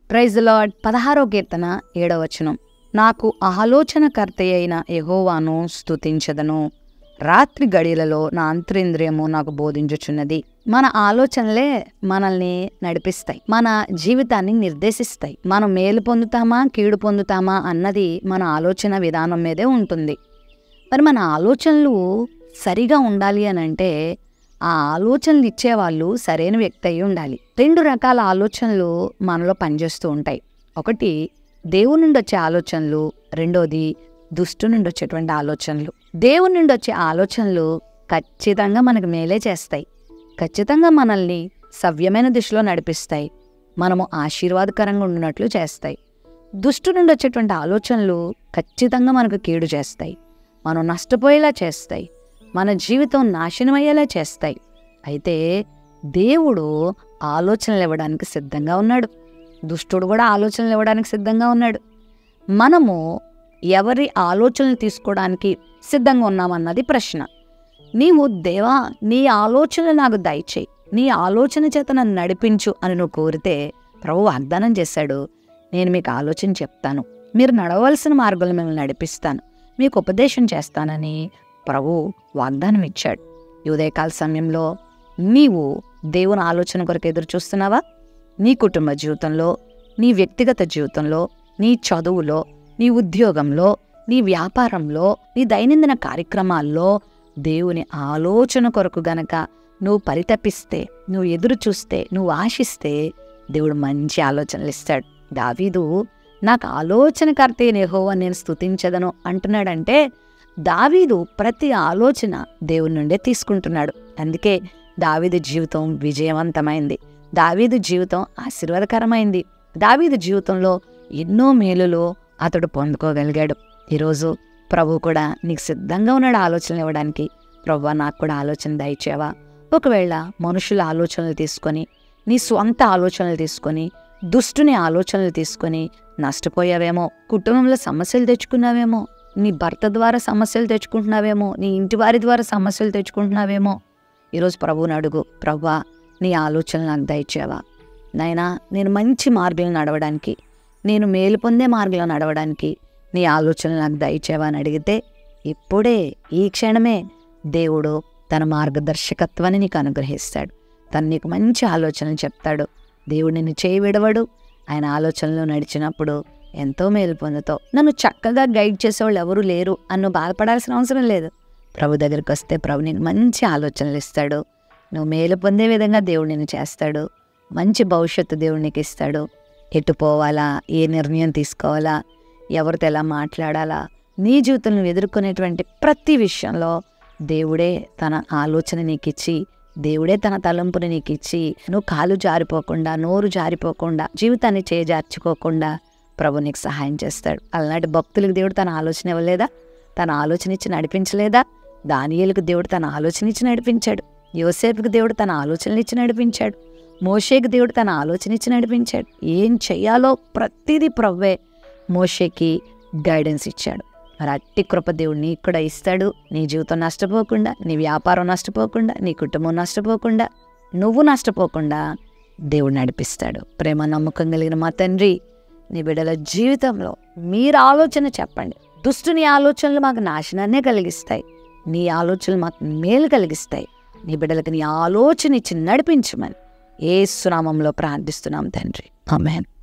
praise lord పదహారో కీర్తన ఏడవ వచనం నాకు ఆలోచనకర్త అయిన యెహోవాను స్తుతించదను రాత్రి గడియలలో నా అంతరింద్రియము నాకు బోధించుచున్నది మన ఆలోచనలే మనల్ని నడిపిస్తాయి మన జీవితాన్ని నిర్దేశిస్తాయి మనం మేలు పొందుతామా కీడు పొందుతామా అన్నది మన ఆలోచన విధానం మీదే ఉంటుంది మరి మన ఆలోచనలు సరిగా ఉండాలి అని అంటే ఆ ఆలోచనలు ఇచ్చేవాళ్ళు సరైన వ్యక్తి అయి ఉండాలి రెండు రకాల ఆలోచనలు మనలో పనిచేస్తూ ఉంటాయి ఒకటి దేవుని నుండి వచ్చే ఆలోచనలు రెండోది దుష్టు నుండి వచ్చేటువంటి ఆలోచనలు దేవుని నుండి వచ్చే ఆలోచనలు ఖచ్చితంగా మనకు మేలే చేస్తాయి ఖచ్చితంగా మనల్ని సవ్యమైన దిశలో నడిపిస్తాయి మనము ఆశీర్వాదకరంగా ఉండినట్లు చేస్తాయి దుష్టు నుండి వచ్చేటువంటి ఆలోచనలు ఖచ్చితంగా మనకు కీడు చేస్తాయి మనం నష్టపోయేలా చేస్తాయి మన జీవితం నాశనమయ్యేలా చేస్తాయి అయితే దేవుడు ఆలోచనలు ఇవ్వడానికి సిద్ధంగా ఉన్నాడు దుష్టుడు కూడా ఆలోచనలు ఇవ్వడానికి సిద్ధంగా ఉన్నాడు మనము ఎవరి ఆలోచనలు తీసుకోవడానికి సిద్ధంగా ఉన్నామన్నది ప్రశ్న నీవు దేవా నీ ఆలోచన నాకు దయచేయి నీ ఆలోచన చేత నన్ను నడిపించు అని నువ్వు కోరితే ప్రభు వాగ్దానం చేశాడు నేను మీకు ఆలోచన చెప్తాను మీరు నడవలసిన మార్గంలో మిమ్మల్ని నడిపిస్తాను మీకు ఉపదేశం చేస్తానని ప్రభు వాగ్దానం ఇచ్చాడు ఈ ఉదయకాల సమయంలో నీవు దేవుని ఆలోచన కొరకు ఎదురు చూస్తున్నావా నీ కుటుంబ జీవితంలో నీ వ్యక్తిగత జీవితంలో నీ చదువులో నీ ఉద్యోగంలో నీ వ్యాపారంలో నీ దైనందిన కార్యక్రమాల్లో దేవుని ఆలోచన కొరకు గనక నువ్వు పరితపిస్తే నువ్వు ఎదురు చూస్తే నువ్వు ఆశిస్తే దేవుడు మంచి ఆలోచనలు ఇస్తాడు దావీదు నాకు ఆలోచనకర్తే నెహోవా నేను స్తుతించదను అంటున్నాడంటే దావీదు ప్రతి ఆలోచన దేవుని నుండే తీసుకుంటున్నాడు అందుకే దావీదు జీవితం విజయవంతమైంది దావీదు జీవితం ఆశీర్వాదకరమైంది దావీదు జీవితంలో ఎన్నో మేలులు అతడు పొందుకోగలిగాడు ఈరోజు ప్రభు కూడా నీకు సిద్ధంగా ఉన్నాడు ఆలోచనలు ఇవ్వడానికి ప్రభు నాకు కూడా ఆలోచన దయచేవా ఒకవేళ మనుషుల ఆలోచనలు తీసుకొని నీ స్వంత ఆలోచనలు తీసుకొని దుష్టుని ఆలోచనలు తీసుకొని నష్టపోయావేమో కుటుంబంలో సమస్యలు తెచ్చుకున్నావేమో నీ భర్త ద్వారా సమస్యలు తెచ్చుకుంటున్నావేమో నీ ఇంటి వారి ద్వారా సమస్యలు తెచ్చుకుంటున్నావేమో ఈరోజు ప్రభువుని అడుగు ప్రభా నీ ఆలోచనలు నాకు దయచేవా నాయనా నేను మంచి మార్గంలో నడవడానికి నేను మేలు పొందే మార్గంలో నడవడానికి నీ ఆలోచనలు నాకు దయచేవా అని అడిగితే ఇప్పుడే ఈ క్షణమే దేవుడు తన మార్గదర్శకత్వాన్ని నీకు అనుగ్రహిస్తాడు తను నీకు మంచి ఆలోచనలు చెప్తాడు దేవుడు నిన్ను చేయి విడవడు ఆయన ఆలోచనలో నడిచినప్పుడు ఎంతో మేలు పొందుతావు నన్ను చక్కగా గైడ్ చేసేవాళ్ళు ఎవరు లేరు అని నువ్వు బాధపడాల్సిన అవసరం లేదు ప్రభు దగ్గరికి వస్తే ప్రభు నీకు మంచి ఆలోచనలు ఇస్తాడు నువ్వు మేలు పొందే విధంగా దేవుడు నిన్ను చేస్తాడు మంచి భవిష్యత్తు దేవుడు నీకు ఇస్తాడు ఎటు పోవాలా ఏ నిర్ణయం తీసుకోవాలా ఎవరితో ఎలా మాట్లాడాలా నీ జీవితంలో ఎదుర్కొనేటువంటి ప్రతి విషయంలో దేవుడే తన ఆలోచన నీకు ఇచ్చి దేవుడే తన తలంపుని నీకు ఇచ్చి నువ్వు కాలు జారిపోకుండా నోరు జారిపోకుండా జీవితాన్ని చేజార్చుకోకుండా ప్రభు నీకు సహాయం చేస్తాడు అలాంటి భక్తులకు దేవుడు తన ఆలోచన ఇవ్వలేదా తన ఆలోచన ఇచ్చి నడిపించలేదా దానియేలుకు దేవుడు తన ఆలోచన ఇచ్చి నడిపించాడు యోసేపుకి దేవుడు తన ఆలోచనలు ఇచ్చి నడిపించాడు మోషేకి దేవుడు తన ఆలోచన ఇచ్చి నడిపించాడు ఏం చెయ్యాలో ప్రతిదీ ప్రవ్వే మోషేకి గైడెన్స్ ఇచ్చాడు మరి అట్టి కృప దేవుడు నీకు కూడా ఇస్తాడు నీ జీవితం నష్టపోకుండా నీ వ్యాపారం నష్టపోకుండా నీ కుటుంబం నష్టపోకుండా నువ్వు నష్టపోకుండా దేవుడు నడిపిస్తాడు ప్రేమ నమ్మకం కలిగిన మా తండ్రి నీ బిడ్డల జీవితంలో మీరు ఆలోచన చెప్పండి దుష్టుని ఆలోచనలు మాకు నాశనాన్నే కలిగిస్తాయి నీ ఆలోచనలు మాకు మేలు కలిగిస్తాయి నీ బిడ్డలకు నీ ఆలోచన ఇచ్చి నడిపించమని ఏ సునామంలో ప్రార్థిస్తున్నాం తండ్రి ఆమెన్